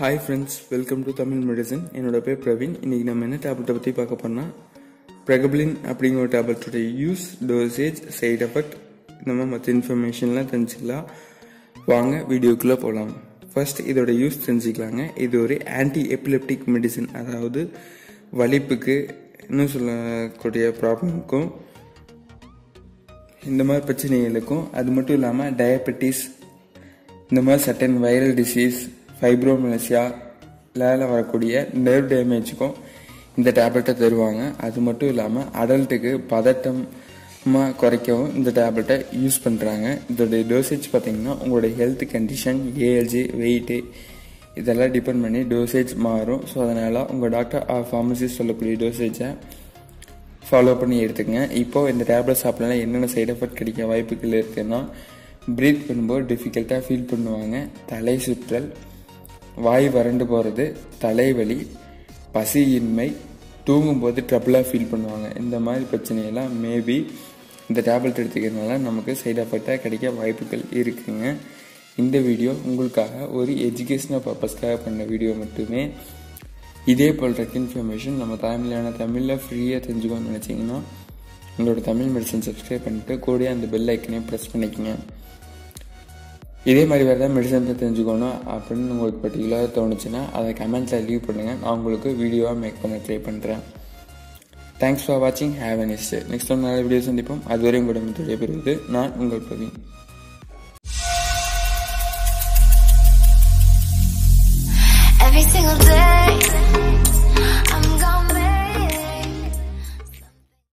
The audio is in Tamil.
hi friends welcome to Tamil medicine என்னோட பேர் பிரவீன் இன்னைக்கு நம்ம என்ன டேப்லெட்டை பற்றி பார்க்க போறோம்னா ப்ரெகபிளின் அப்படிங்கிற ஒரு டேப்லெட்டோட யூஸ் டோசேஜ் சைடு எஃபெக்ட் இந்த மாதிரி மற்ற இன்ஃபர்மேஷன்லாம் தெரிஞ்சுக்கலாம் வாங்க வீடியோக்குள்ளே போகலாம் ஃபர்ஸ்ட் இதோட யூஸ் தெரிஞ்சுக்கலாங்க இது ஒரு ஆன்டி எபிலெப்டிக் மெடிசன் அதாவது வலிப்புக்கு இன்னும் சொல்லக்கூடிய ப்ராப்ளமுக்கும் இந்த மாதிரி பிரச்சனைகளுக்கும் அது மட்டும் இல்லாமல் டயபெட்டிஸ் இந்த மாதிரி சட்டன் வைரல் டிசீஸ் ஃபைப்ரோமலசியால வரக்கூடிய நர்வ் டேமேஜுக்கும் இந்த டேப்லெட்டை தருவாங்க அது மட்டும் இல்லாமல் அடல்ட்டுக்கு பதட்டமாக குறைக்கவும் இந்த டேப்லெட்டை யூஸ் பண்ணுறாங்க இதோடைய டோசேஜ் பார்த்தீங்கன்னா உங்களுடைய ஹெல்த் கண்டிஷன் ஏஜ் வெயிட்டு இதெல்லாம் டிபெண்ட் பண்ணி டோசேஜ் மாறும் ஸோ அதனால் உங்கள் டாக்டர் ஃபார்மசிஸ்ட் சொல்லக்கூடிய டோசேஜை ஃபாலோ பண்ணி எடுத்துக்கங்க இப்போது இந்த டேப்லெட் சாப்பிடலாம் என்னென்ன சைடு எஃபெக்ட் கிடைக்க வாய்ப்புகள் இருக்குன்னா ப்ரீத் பண்ணும்போது டிஃபிகல்ட்டாக ஃபீல் பண்ணுவாங்க தலை சுற்றல் வாய் வறண்டு போகிறது தலைவலி பசியின்மை தூங்கும்போது ட்ரபிளாக ஃபீல் பண்ணுவாங்க இந்த மாதிரி பிரச்சனையெல்லாம் மேபி இந்த டேப்லெட் எடுத்துக்கிறதுனால நமக்கு சைடு எஃபெக்டாக கிடைக்க வாய்ப்புகள் இருக்குங்க இந்த வீடியோ உங்களுக்காக ஒரு எஜுகேஷனல் பர்பஸ்க்காக பண்ண வீடியோ மட்டுமே இதே போல் டெக் இன்ஃபர்மேஷன் நம்ம தமிழான தமிழில் ஃப்ரீயாக தெரிஞ்சுக்கணும்னு நினச்சிங்கன்னா உங்களோட தமிழ் மெடிசன் சப்ஸ்கிரைப் பண்ணிட்டு கூட அந்த பெல் ஐக்கனையும் ப்ரெஸ் பண்ணிக்கங்க இதே மாதிரி வேறு ஏதாவது மெடிசன் தெரிஞ்சுக்கணும் அப்படின்னு உங்களுக்கு பர்டிகுலராக தோணுச்சுன்னா அதை கமெண்ட்டில் லீவ் பண்ணுங்கள் நான் உங்களுக்கு வீடியோவாக மேக் பண்ண ட்ரை பண்ணுறேன் தேங்க்ஸ் ஃபார் வாட்சிங் ஹேவ் அ நெக்ஸ்ட் நெக்ஸ்ட் நல்ல வீடியோ சந்திப்போம் அதுவரை உங்களிடம் விடைபெறுவது நான் உங்கள் பிரவீன்